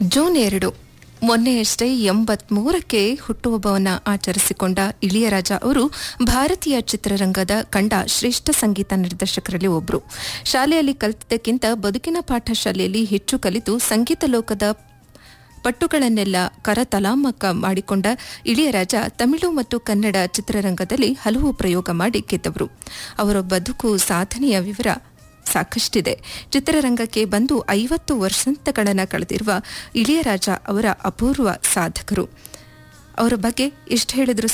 June ಎರಡು ಮೊನ್ನೆಯಷ್ಟೇ ಎಂಬತ್ಮೂರಕ್ಕೆ ಹುಟ್ಟುಹಬ್ಬವನ್ನು ಆಚರಿಸಿಕೊಂಡ ಇಳಿಯರಾಜ ಅವರು ಭಾರತೀಯ ಚಿತ್ರರಂಗದ ಕಂಡ ಶ್ರೇಷ್ಠ ಸಂಗೀತ ನಿರ್ದೇಶಕರಲ್ಲಿ ಒಬ್ಬರು ಶಾಲೆಯಲ್ಲಿ ಕಲಿತದ್ದಕ್ಕಿಂತ ಬದುಕಿನ ಪಾಠ ಶಾಲೆಯಲ್ಲಿ ಹೆಚ್ಚು ಕಲಿತು ಸಂಗೀತ ಲೋಕದ ಪಟ್ಟುಗಳನ್ನೆಲ್ಲ ಕರತಲಾಮಕ ಮಾಡಿಕೊಂಡ ಇಳಿಯರಾಜ ತಮಿಳು ಮತ್ತು ಕನ್ನಡ ಚಿತ್ರರಂಗದಲ್ಲಿ ಹಲವು ಪ್ರಯೋಗ ಮಾಡಿ ಗೆದ್ದವರು ಅವರ ಬದುಕು ಸಾಧನೆಯ ವಿವರ ಸಾಕಷ್ಟಿದೆ ಚಿತ್ರರಂಗಕ್ಕೆ ಬಂದು ಐವತ್ತು ವರ್ಷಗಳನ್ನು ಕಳೆದಿರುವ ಇಳಿಯರಾಜ ಅವರ ಅಪೂರ್ವ ಸಾಧಕರು ಅವರ ಬಗ್ಗೆ ಎಷ್ಟು ಹೇಳಿದ್ರು